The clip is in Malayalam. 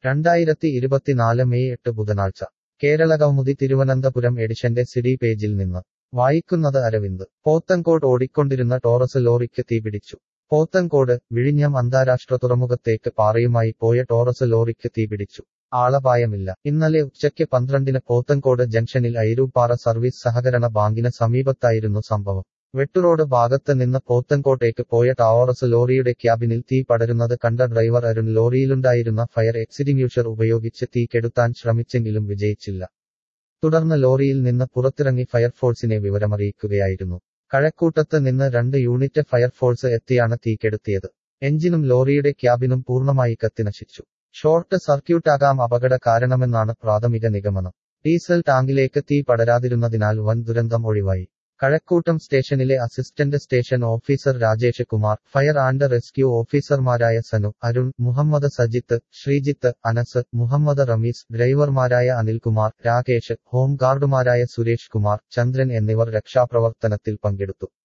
രണ്ടായിരത്തി ഇരുപത്തിനാല് മെയ് എട്ട് ബുധനാഴ്ച കേരളകൗമുദി തിരുവനന്തപുരം എഡിഷന്റെ സിഡി പേജിൽ നിന്ന് വായിക്കുന്നത് അരവിന്ദ് പോത്തൻകോട് ഓടിക്കൊണ്ടിരുന്ന ടോറസ് ലോറിക്ക് തീപിടിച്ചു പോത്തൻകോട് വിഴിഞ്ഞം അന്താരാഷ്ട്ര തുറമുഖത്തേക്ക് പാറയുമായി പോയ ടോറസ് ലോറിക്ക് തീപിടിച്ചു ആളപായമില്ല ഇന്നലെ ഉച്ചയ്ക്ക് പന്ത്രണ്ടിന് പോത്തൻകോട് ജംഗ്ഷനിൽ ഐരൂപ്പാറ സർവീസ് സഹകരണ ബാങ്കിന് സമീപത്തായിരുന്നു സംഭവം വെട്ടുറോഡ് ഭാഗത്ത് നിന്ന് പോത്തൻകോട്ടേക്ക് പോയ ടോറസ് ലോറിയുടെ ക്യാബിനിൽ തീ പടരുന്നത് കണ്ട ഡ്രൈവർ അരുൺ ലോറിയിലുണ്ടായിരുന്ന ഫയർ എക്സിഡിങ്യൂഷർ ഉപയോഗിച്ച് തീ കെടുത്താൻ ശ്രമിച്ചെങ്കിലും വിജയിച്ചില്ല തുടർന്ന് ലോറിയിൽ നിന്ന് പുറത്തിറങ്ങി ഫയർഫോഴ്സിനെ വിവരമറിയിക്കുകയായിരുന്നു കഴക്കൂട്ടത്ത് നിന്ന് രണ്ട് യൂണിറ്റ് ഫയർഫോഴ്സ് എത്തിയാണ് തീ കെടുത്തിയത് എഞ്ചിനും ലോറിയുടെ ക്യാബിനും പൂർണ്ണമായി കത്തിനശിച്ചു ഷോർട്ട് സർക്യൂട്ടാകാം അപകട കാരണമെന്നാണ് പ്രാഥമിക നിഗമനം ഡീസൽ ടാങ്കിലേക്ക് തീ പടരാതിരുന്നതിനാൽ വൻ ദുരന്തം ഒഴിവായി കഴക്കൂട്ടം സ്റ്റേഷനിലെ assistant station officer Rajesh Kumar fire and rescue ഓഫീസർമാരായ സനു അരുൺ മുഹമ്മദ് സജിത്ത് ശ്രീജിത്ത് അനസ് മുഹമ്മദ് റമീസ് ഡ്രൈവർമാരായ അനിൽകുമാർ രാകേഷ് ഹോംഗാർഡുമാരായ സുരേഷ് കുമാർ ചന്ദ്രൻ എന്നിവർ രക്ഷാപ്രവർത്തനത്തിൽ പങ്കെടുത്തു